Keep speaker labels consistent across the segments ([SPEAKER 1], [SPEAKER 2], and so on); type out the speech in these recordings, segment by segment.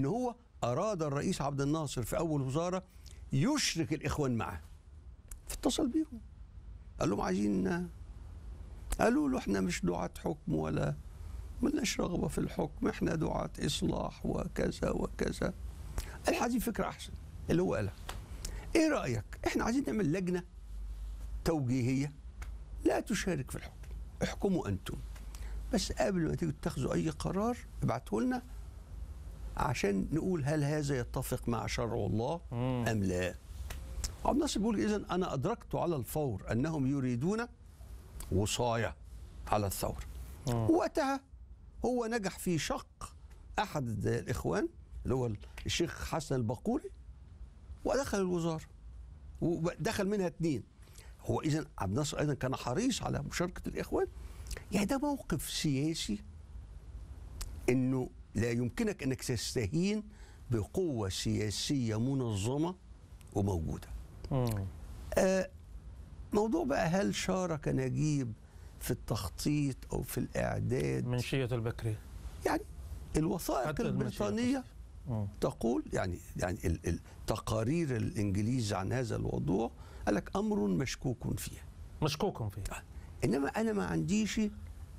[SPEAKER 1] ان هو اراد الرئيس عبد الناصر في اول وزاره يشرك الاخوان معه فاتصل بيهم قال لهم عايزين قالوا له احنا مش دعاة حكم ولا ملناش رغبه في الحكم احنا دعاة اصلاح وكذا وكذا قال عايزين فكره احسن اللي هو قالها ايه رايك احنا عايزين نعمل لجنه توجيهيه لا تشارك في الحكم احكموا انتم بس قبل ما تيجوا تاخذوا اي قرار ابعتوا لنا عشان نقول هل هذا يتفق مع شرع الله
[SPEAKER 2] مم.
[SPEAKER 1] ام لا عبد الناصر بيقول اذا انا ادركت على الفور انهم يريدون وصايه على الثوره
[SPEAKER 2] مم.
[SPEAKER 1] وقتها هو نجح في شق احد الاخوان اللي هو الشيخ حسن البقوري ودخل الوزاره ودخل منها اثنين هو اذا عبد الناصر ايضا كان حريص على مشاركه الاخوان يعني ده موقف سياسي انه لا يمكنك انك تستهين بقوه سياسيه منظمه وموجوده
[SPEAKER 2] مم.
[SPEAKER 1] آه، موضوع بقى هل شارك نجيب في التخطيط او في الاعداد
[SPEAKER 2] من شية البكري
[SPEAKER 1] يعني الوثائق
[SPEAKER 2] حتى المنشية
[SPEAKER 1] البريطانيه
[SPEAKER 2] مم.
[SPEAKER 1] تقول يعني يعني ال- ال- تقارير الانجليز عن هذا الموضوع قال لك امر مشكوك فيه
[SPEAKER 2] مشكوك فيه
[SPEAKER 1] انما انا ما عنديش آه،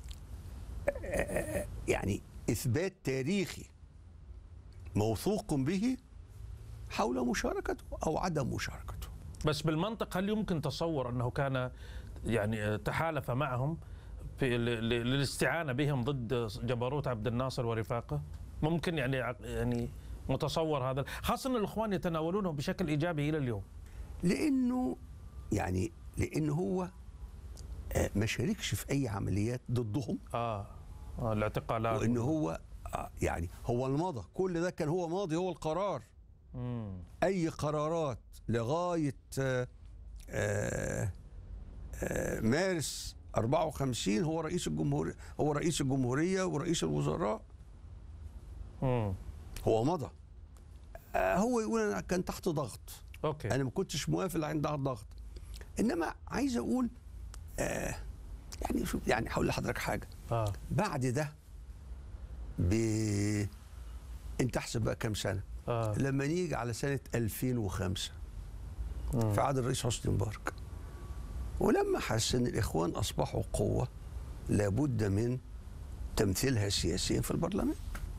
[SPEAKER 1] آه، يعني اثبات تاريخي موثوق به حول مشاركته او عدم مشاركته
[SPEAKER 2] بس بالمنطق هل يمكن تصور انه كان يعني تحالف معهم في ل- ل- للاستعانه بهم ضد جبروت عبد الناصر ورفاقه؟ ممكن يعني ع- يعني متصور هذا خاصه ان الاخوان يتناولونه بشكل ايجابي الى اليوم.
[SPEAKER 1] لانه يعني لانه هو آه، ما شاركش في اي عمليات ضدهم
[SPEAKER 2] اه, آه الاعتقالات
[SPEAKER 1] وان هو آه، يعني هو المضى كل ده كان هو ماضي هو القرار
[SPEAKER 2] مم.
[SPEAKER 1] اي قرارات لغايه آه، آه، آه، مارس 54 هو رئيس الجمهوريه هو رئيس الجمهوريه ورئيس الوزراء
[SPEAKER 2] مم.
[SPEAKER 1] هو مضى آه، هو يقول انا كان تحت ضغط
[SPEAKER 2] اوكي
[SPEAKER 1] انا ما كنتش موافق عند الضغط انما عايز اقول آه يعني شوف يعني هقول لحضرتك حاجه
[SPEAKER 2] اه
[SPEAKER 1] بعد ده ب انت احسب بقى كام سنه
[SPEAKER 2] اه
[SPEAKER 1] لما نيجي على سنه 2005
[SPEAKER 2] مم.
[SPEAKER 1] في عهد الرئيس حسني مبارك ولما حس ان الاخوان اصبحوا قوه لابد من تمثيلها سياسيا في البرلمان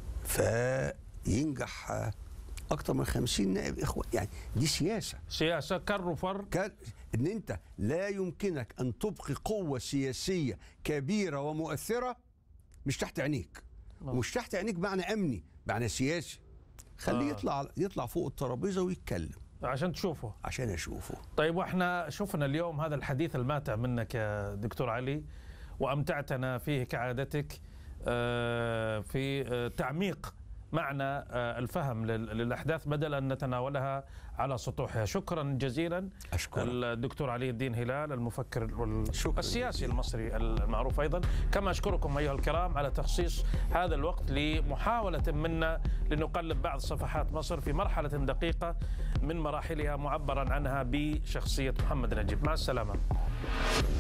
[SPEAKER 1] فينجح آه، اكتر من 50 نائب اخوان يعني دي سياسه
[SPEAKER 2] سياسه كر وفر
[SPEAKER 1] كان ان انت لا يمكنك ان تبقي قوه سياسيه كبيره ومؤثره مش تحت عينيك
[SPEAKER 2] آه.
[SPEAKER 1] ومش تحت عينيك معنى امني معنى سياسي خليه
[SPEAKER 2] آه.
[SPEAKER 1] يطلع يطلع فوق الترابيزه ويتكلم
[SPEAKER 2] عشان تشوفوا
[SPEAKER 1] عشان اشوفه
[SPEAKER 2] طيب واحنا شفنا اليوم هذا الحديث الماتع منك يا دكتور علي وامتعتنا فيه كعادتك آه، في آه، تعميق معنى آه، الفهم لل- للاحداث بدل ان نتناولها على سطوحها شكرا جزيلا
[SPEAKER 1] اشكرك
[SPEAKER 2] الدكتور علي الدين هلال المفكر وال-
[SPEAKER 1] شكراً
[SPEAKER 2] السياسي
[SPEAKER 1] جزيلاً.
[SPEAKER 2] المصري المعروف ايضا كما اشكركم ايها الكرام على تخصيص هذا الوقت لمحاوله منا لنقلب بعض صفحات مصر في مرحله دقيقه من مراحلها معبرا عنها بشخصيه محمد نجيب مع السلامه